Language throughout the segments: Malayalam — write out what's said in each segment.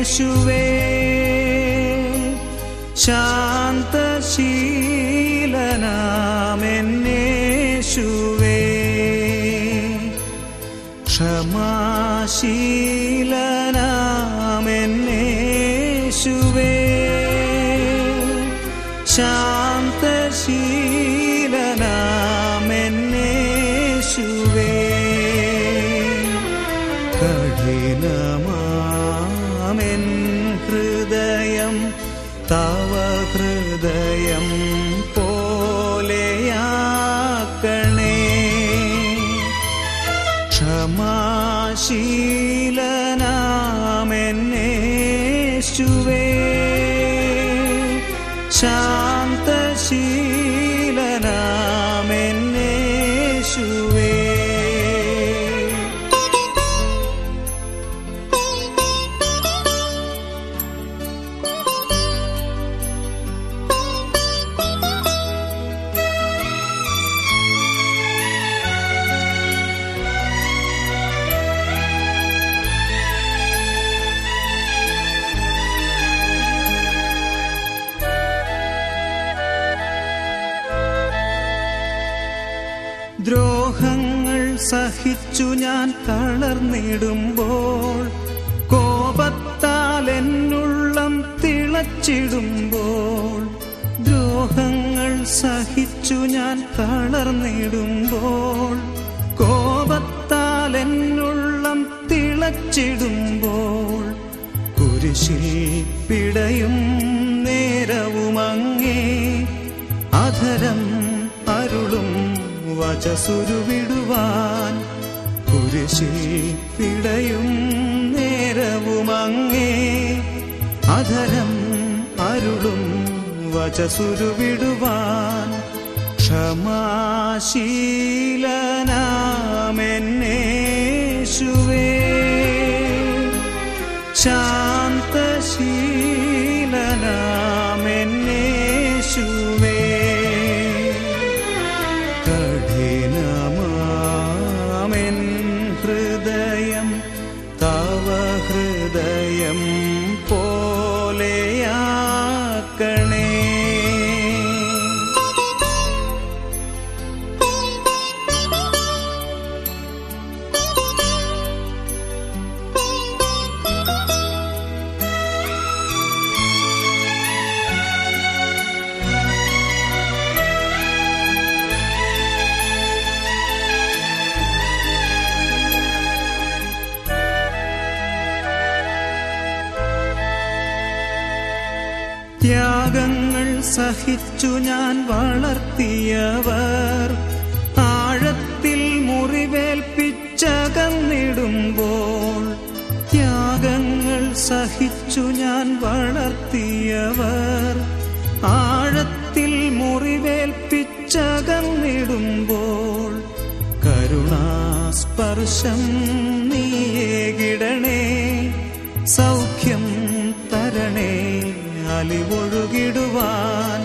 ശാന്തശീലനാമെന്നേശുവേ ക്ഷമാശീലനാമെന്നേശുവേ ശാന്തശീലനാമെന്നേശുവേ കഠിനമാമെൻ ഹൃദയം തവ ഹൃദയം പോലെയാക്കണേ ക്ഷമാശീലനാമെന്നേശുവേ ശാന്തശീലനാമെന്നേശുവേ ദ്രോഹങ്ങൾ സഹിച്ചു ഞാൻ തളർന്നിടുമ്പോൾ കോപത്താൽ എന്നുള്ളം തിളച്ചിടുമ്പോൾ ദ്രോഹങ്ങൾ സഹിച്ചു ഞാൻ തളർന്നിടുമ്പോൾ കോപത്താൽ എന്നുള്ളം തിളച്ചിടുമ്പോൾ കുരിശിൽ പിടയും നേരവുമങ്ങേ അധരം അരുളും വചസുരുവിടുവാൻ കുരിശിൽ പിടയും നേരവുമങ്ങേ അധരം അരുളും വചസുരുവിടുവാൻ ക്ഷമാശീലനാമെന്നേശുവേ ശാന്തശീലനാമെന്നേശുവേ കഠിനമാമെൻ ഹൃദയം തവ ഹൃദയം പോലെയാക്കണേ ത്യാഗങ്ങൾ സഹിച്ചു ഞാൻ വളർത്തിയവർ ആഴത്തിൽ മുറിവേൽപ്പിച്ചകന്നിടുമ്പോൾ ത്യാഗങ്ങൾ സഹിച്ചു ഞാൻ വളർത്തിയവർ ആഴത്തിൽ മുറിവേൽപ്പിച്ചകന്നിടുമ്പോൾ കരുണാസ്പർശം നീയേകിടണേ സൗഖ്യം തരണേ അലിവൊഴുകിടുവാൻ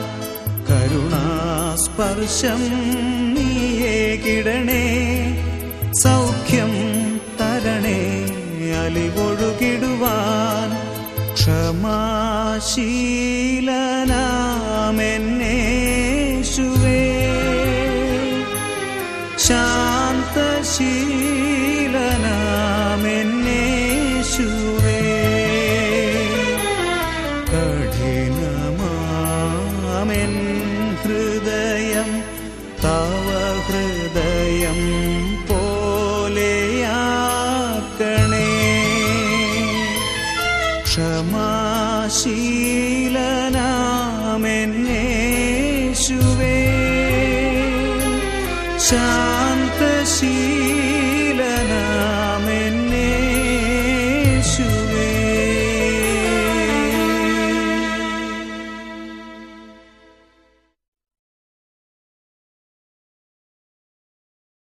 കരുണാസ്പർശം നീയേകിടണേ സൗഖ്യം തരണേ അലിവൊഴുകിടുവാൻ ക്ഷമാശീലനാമെന്നേശുവേ ശാന്തശീലനാമെന്നേശുവേ കഠിനമാമെൻ ഹൃദയം തവ ഹൃദയം പോലെയാക്കണേ ക്ഷമാശീലനാമെന്നേശുവേ ശാന്തശീലനാമെന്നേശുവേ